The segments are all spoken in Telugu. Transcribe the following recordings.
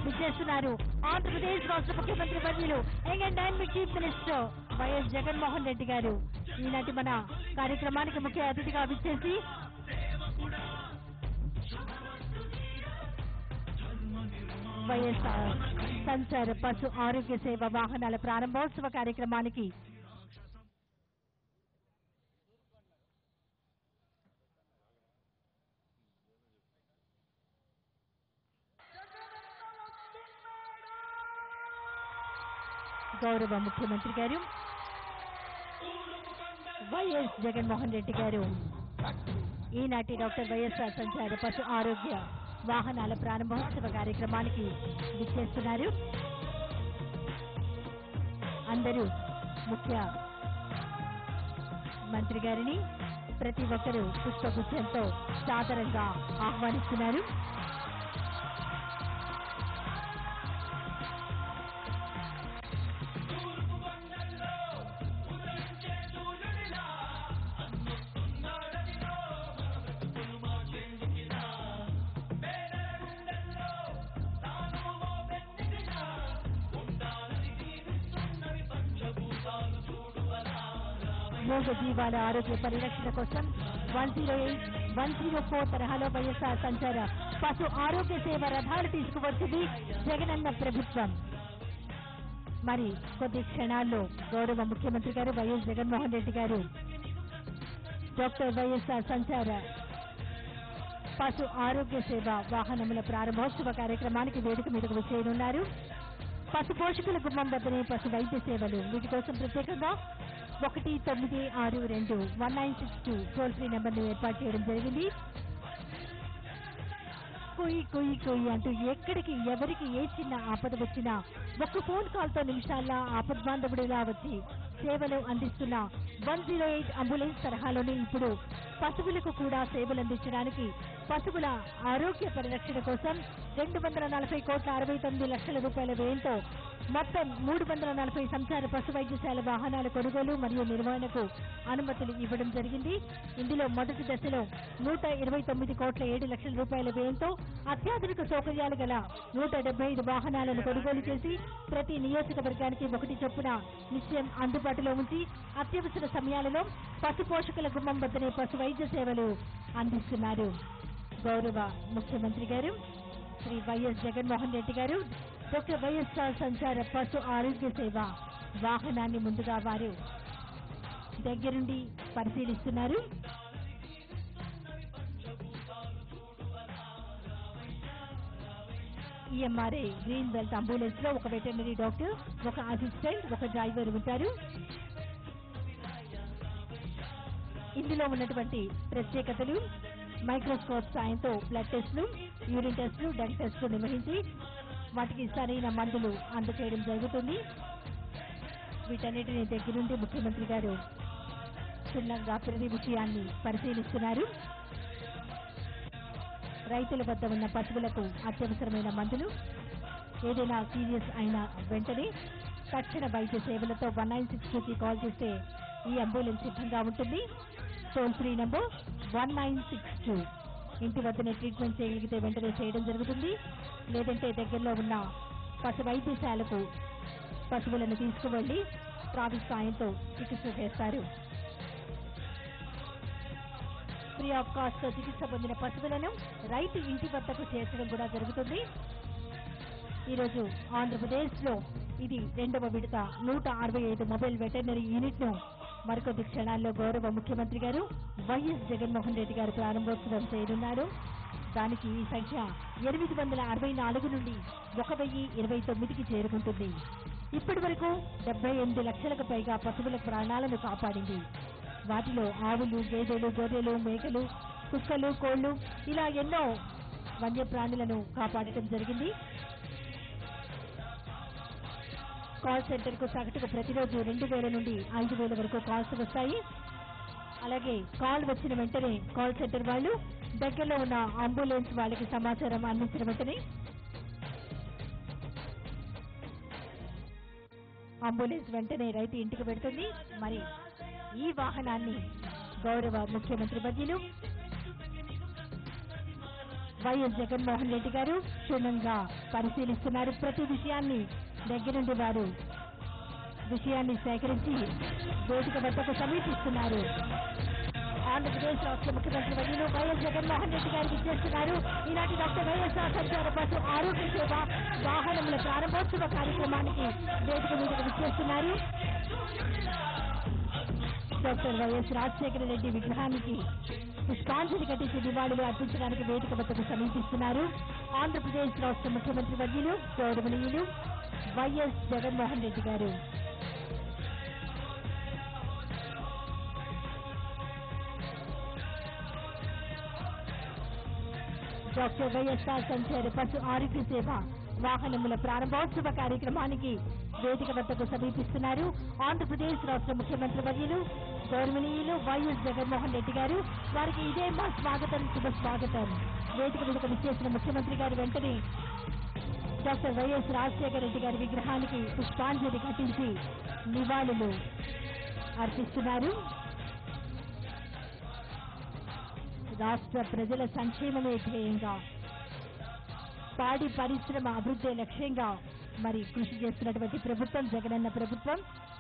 విచ్చేస్తున్నారు ఆంధ్రప్రదేశ్ రాష్ట్ర ముఖ్యమంత్రి వర్యులు young and dynamic chief minister Y S Jaganmohan Reddy garu ఈనాటి మన కార్యక్రమానికి ముఖ్య అతిథిగా విచ్చేసి వైఎస్ఆర్ సంచార పశు ఆరోగ్య సేవ వాహనాల ప్రారంభోత్సవ కార్యక్రమానికి గౌరవ ముఖ్యమంత్రి గారు వైఎస్ జగన్మోహన్ రెడ్డి గారు ఈనాటి డాక్టర్ వైఎస్ఆర్ సంచార పశు ఆరోగ్య వాహనాల ప్రారంభోత్సవ కార్యక్రమానికి విచ్చేస్తున్నారు అందరూ ముఖ్య మంత్రి గారిని ప్రతి ఒక్కరూ పుష్పగుచ్చంతో సాదరంగా ఆహ్వానిస్తున్నారు మూగ జీవాల ఆరోగ్య పరిరక్షణ కోసం one zero eight one zero four తరహాలో వైఎస్ఆర్ సంచార పశు ఆరోగ్య సేవ రథాలు తీసుకువచ్చింది జగనన్న ప్రభుత్వం మరి కొద్ది క్షణాల్లో గౌరవ ముఖ్యమంత్రి గారు వైఎస్ జగన్మోహన్ రెడ్డి గారు డాక్టర్ వైఎస్ఆర్ సంచార పశు ఆరోగ్య సేవ వాహనముల ప్రారంభోత్సవ కార్యక్రమానికి వేదిక మీదకు వచ్చేయనున్నారు పశు పోషకుల గుమ్మం వద్దనే పశు వైద్య సేవలు వీటి కోసం ప్రత్యేకంగా ఒకటి తొమ్మిది ఆరు రెండు one nine six two toll free నెంబర్ను ఏర్పాటు చేయడం జరిగింది కుయి కుయి కుయి అంటూ ఎక్కడికి ఎవరికి ఏ చిన్న ఆపద వచ్చినా ఒక్క ఫోన్ కాల్ తో నిమిషాల్లో ఆపద్బాంధవుడిలా వచ్చి సేవలు అందిస్తున్న వన్ జీరో ఎయిట్ అంబులెన్స్ తరహాలోనే ఇప్పుడు పశువులకు కూడా సేవలు అందించడానికి పశువుల ఆరోగ్య పరిరక్షణ కోసం రెండు వందల నలభై కోట్ల అరవై తొమ్మిది లక్షల రూపాయల వ్యయంతో మొత్తం మూడు వందల నలభై సంచార పశు వైద్యశాల వాహనాల కొనుగోలు మరియు నిర్వహణకు అనుమతులు ఇవ్వడం జరిగింది ఇందులో మొదటి దశలో నూట ఇరవై తొమ్మిది కోట్ల ఏడు లక్షల రూపాయల వ్యయంతో అత్యాధునిక సౌకర్యాలు గల నూట డెబ్బై ఐదు వాహనాలను కొనుగోలు చేసి ప్రతి నియోజకవర్గానికి ఒకటి చొప్పున నిత్యం అందుబాటులో ఉంచి అత్యవసర సమయాలలో పశు పోషకుల గుమ్మం వద్దనే పశు వైద్య సేవలు అందిస్తున్నారు గౌరవ ముఖ్యమంత్రి గారు శ్రీ వైఎస్ జగన్మోహన్ రెడ్డి గారు డాక్టర్ వైఎస్ఆర్ సంచార పశు ఆరోగ్య సేవ వాహనాన్ని ముందుగా వారు దగ్గరుండి పరిశీలిస్తున్నారు ఈఎంఆర్ఏ గ్రీన్ బెల్ట్ అంబులెన్స్ లో ఒక వెటర్నరీ డాక్టర్ ఒక అసిస్టెంట్ ఒక డ్రైవర్ ఉంటారు ఇందులో ఉన్నటువంటి ప్రత్యేకతలు మైక్రోస్కోప్ సాయంతో బ్లడ్ టెస్టులు యూరిన్ టెస్టులు డంగ్ టెస్టులు నిర్వహించి వాటికి సరైన మందులు అందచేయడం జరుగుతుంది వీటన్నిటిని దగ్గరుండి ముఖ్యమంత్రి గారు క్షుణ్ణంగా ప్రతి విషయాన్ని పరిశీలిస్తున్నారు రైతుల వద్ద ఉన్న పశువులకు అత్యవసరమైన మందులు ఏదైనా సీరియస్ అయిన వెంటనే తక్షణ వైద్య సేవలతో వన్ నైన్ సిక్స్ టూకి కాల్ చేస్తే ఈ అంబులెన్స్ సిద్ధంగా ఉంటుంది toll free number one nine six two ఇంటి వద్దనే ట్రీట్మెంట్ చేయగలిగితే వెంటనే చేయడం జరుగుతుంది లేదంటే దగ్గరలో ఉన్న పశు వైద్యశాలకు పశువులను తీసుకువెళ్లి ట్రాఫిక్ సాయంతో చికిత్స చేస్తారు ఫ్రీ ఆఫ్ కాస్ట్ తో చికిత్స పొందిన పశువులను రైతు ఇంటి వద్దకు చేర్చడం కూడా జరుగుతుంది ఈరోజు ఆంధ్రప్రదేశ్ లో ఇది రెండవ విడత నూట అరవై ఐదు మొబైల్ వెటర్నరీ యూనిట్ ను మరికొద్ది క్షణాల్లో గౌరవ ముఖ్యమంత్రి గారు వైఎస్ జగన్మోహన్ రెడ్డి గారు ప్రారంభోత్సవం చేయనున్నారు దానికి ఈ సంఖ్య ఎనిమిది వందల అరవై నాలుగు నుండి ఒక వెయ్యి ఇరవై తొమ్మిదికి చేరుకుంటుంది ఇప్పటి వరకు డెబ్బై ఎనిమిది లక్షలకు పైగా పశువుల ప్రాణాలను కాపాడింది వాటిలో ఆవులు గేదెలు గొర్రెలు మేకలు కుక్కలు కోళ్లు ఇలా ఎన్నో వన్యప్రాణులను కాపాడటం జరిగింది కాల్ సెంటర్ కు సగటుకు ప్రతిరోజు రెండు వేల నుండి ఐదు వేల వరకు కాల్స్ వస్తాయి అలాగే కాల్ వచ్చిన వెంటనే కాల్ సెంటర్ వాళ్ళు దగ్గరలో ఉన్న అంబులెన్స్ వాళ్ళకి సమాచారం అందించిన వెంటనే అంబులెన్స్ వెంటనే రైతు ఇంటికి పెడుతుంది మరి ఈ వాహనాన్ని గౌరవ ముఖ్యమంత్రి వర్యులు వైఎస్ జగన్మోహన్ రెడ్డి గారు క్షుణ్ణంగా పరిశీలిస్తున్నారు ప్రతి విషయాన్ని దగ్గరుండి వారు విషయాన్ని సేకరించి వేదిక వద్దకు సమీపిస్తున్నారు ఆంధ్రప్రదేశ్ రాష్ట్ర ముఖ్యమంత్రి వర్యులు వైఎస్ జగన్మోహన్ రెడ్డి గారు విచ్చేస్తున్నారు ఈనాటి డాక్టర్ వైఎస్ఆర్ సంచార బస్సు ఆరోగ్య సేవ వాహనముల ప్రారంభోత్సవ కార్యక్రమానికి వేదిక మీదకు విచ్చేస్తున్నారు డాక్టర్ వైఎస్ రాజశేఖర రెడ్డి విగ్రహానికి పుష్పాంజలి ఘటించి నివాళులు అర్పించడానికి వేదిక వద్దకు సమీపిస్తున్నారు ఆంధ్రప్రదేశ్ రాష్ట్ర ముఖ్యమంత్రి వర్యులు గౌరవనీయులు వైఎస్ జగన్మోహన్ రెడ్డి గారు డాక్టర్ వైఎస్ఆర్ సంచార బస్సు ఆరోగ్య సేవ వాహనముల ప్రారంభోత్సవ కార్యక్రమానికి వేదిక వద్దకు సమీపిస్తున్నారు ఆంధ్రప్రదేశ్ రాష్ట్ర ముఖ్యమంత్రి వర్యులు గౌరవనీయులు వైఎస్ జగన్మోహన్ రెడ్డి గారు వారికి ఇదే మా స్వాగతం శుభ స్వాగతం వేదిక మీదకు విచ్చేసిన ముఖ్యమంత్రి గారు వెంటనే డాక్టర్ వైఎస్ రాజశేఖర రెడ్డి గారి విగ్రహానికి పుష్పాంజలి ఘటించి నివాళులు అర్పిస్తున్నారు రాష్ట్ర ప్రజల సంక్షేమమే ధ్యేయంగా పాడి పరిశ్రమ అభివృద్ధి లక్ష్యంగా మరి కృషి చేస్తున్నటువంటి ప్రభుత్వం జగనన్న ప్రభుత్వం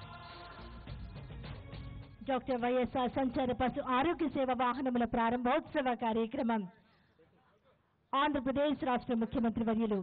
డాక్టర్ వైఎస్ఆర్ సంచార బస్సు ఆరోగ్య సేవ వాహనముల ప్రారంభోత్సవ కార్యక్రమం ఆంధ్రప్రదేశ్ రాష్ట్ర ముఖ్యమంత్రి వర్యులు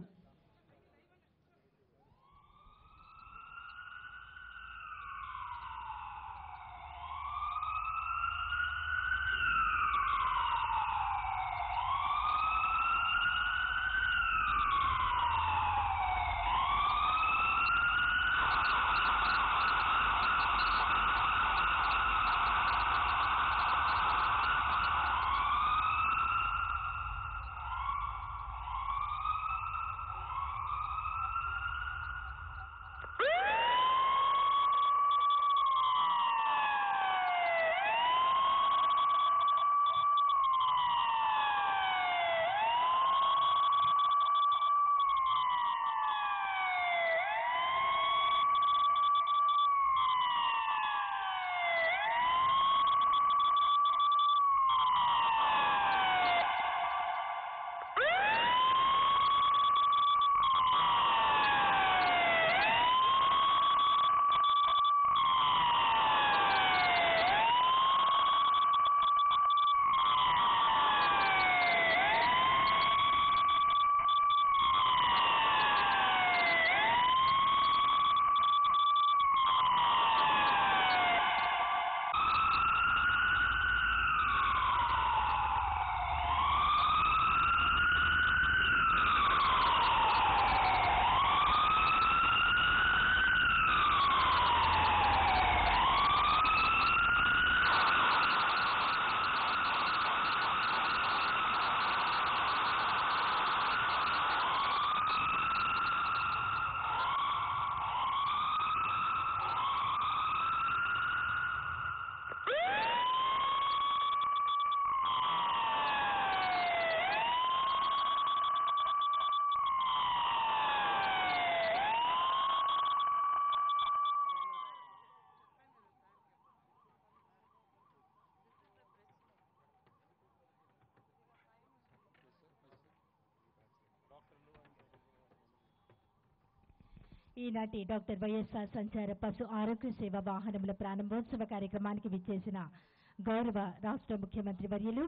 ఈనాటి డాక్టర్ వైఎస్ఆర్ సంచార పశు ఆరోగ్య సేవ వాహనముల ప్రారంభోత్సవ కార్యక్రమానికి విచ్చేసిన గౌరవ రాష్ట్ర ముఖ్యమంత్రి వర్యులు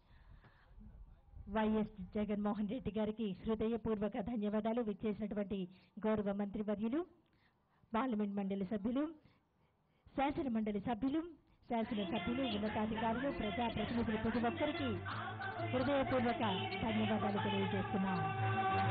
వైఎస్ జగన్మోహన్ రెడ్డి గారికి హృదయపూర్వక ధన్యవాదాలు విచ్చేసినటువంటి గౌరవ మంత్రి వర్యులు పార్లమెంట్ మండలి సభ్యులు శాసన మండలి సభ్యులు శాసన సభ్యులు ఉన్నతాధికారులు ప్రజా ప్రతినిధులు ప్రతి ఒక్కరికి హృదయపూర్వక ధన్యవాదాలు తెలియజేస్తున్నాం